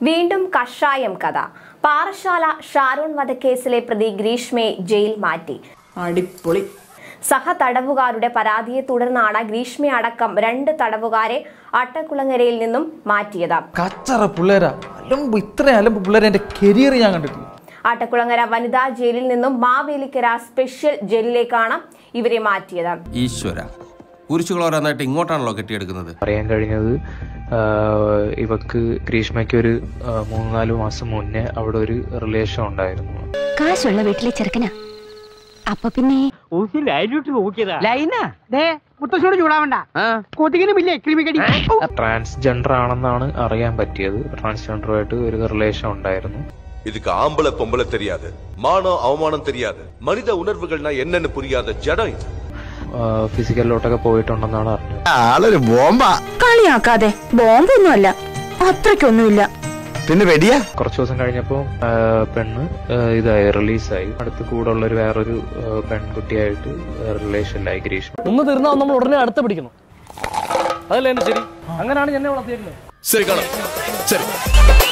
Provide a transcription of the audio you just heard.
വീണ്ടും കഷായം കഥ പാറശാല ഷാരൂൺ വധക്കേസിലെ പ്രതി ഗ്രീഷ്മയെ ജയിൽ മാറ്റി അടിപൊളി സഹ തടവുകാരുടെ പരാതിയെ തുടർന്നാണ് ഗ്രീഷ്മ അടക്കം രണ്ട് തടവുകാരെ അട്ടക്കുളങ്ങരയിൽ നിന്നും മാറ്റിയത് കച്ചറ പിള്ളേരാ അലമ്പ് ഇത്ര അലമ്പ് പിള്ളേരെ എൻ്റെ കരിയർ ഞാൻ കണ്ടിട്ടില്ല ആട്ടക്കുളങ്ങര വനിതാ ജയിലിൽ നിന്നും മാവേലിക്കര സ്പെഷ്യൽ ജയിലിലേക്കാണ് ഇവരെ മാറ്റിയത് ഈശ്വര കുരിശുകൾ ഓരോന്നായിട്ട് ഇങ്ങോട്ടാണല്ലോ കെട്ടിയെടുക്കുന്നത് അറിയാൻ കഴിഞ്ഞത് ആഹ് ഇവക്ക് ഗ്രീഷ്മയ്ക്ക് ഒരു ആഹ് മൂന്ന് നാല് മാസം മുന്നേ അവിടെ ഒരു റിലേഷൻ ഉണ്ടായിരുന്നു കാശുള്ള വീട്ടിലെ ചെറുക്കനാ അപ്പൊ പിന്നെ ലൈന ദേ മുത്തശ്ശോട് ചൂടാവണ്ട കൊതുകിനും ഇല്ലേ ക്രിമിക്കടി ട്രാൻസ്ജെൻഡർ ആണെന്നാണ് അറിയാൻ പറ്റിയത് ട്രാൻസ്ജെൻഡറുമായിട്ട് ഒരു റിലേഷൻ ഉണ്ടായിരുന്നു இதுக்கு ஆம்பளை பொம்பளை தெரியாது மானம் அவமானம் தெரியாது மனித உணர்வுகள்னா என்னன்னு புரியாத ஜடம் இது ഫിസിക്കലിലോട്ടൊക്കെ പോയിട്ടുണ്ടെന്നാണ് അറിഞ്ഞത് ആളൊരു ബോംബാ കളിയാക്കാതെ ബോംബൊന്നുമല്ല അത്രയ്ക്കൊന്നുമില്ല പിന്നെ വെടിയാ കുറച്ച് ദിവസം കഴിഞ്ഞപ്പോൾ ആഹ് പെണ്ണ് ആഹ് ഇതായി റിലീസായി അടുത്ത് കൂടെ ഉള്ള ഒരു വേറൊരു ആഹ് പെൺകുട്ടിയായിട്ട് റിലേഷനിലായി ഗ്രീഷ്മ ഒന്ന് തീർന്നാൽ നമ്മൾ ഉടനെ അടുത്ത പിടിക്കുന്നു അതല്ലേ എൻ്റെ ശരി അങ്ങനെയാണ് എന്നെ വളർത്തിയിരുന്നത് சரி காணும் சரி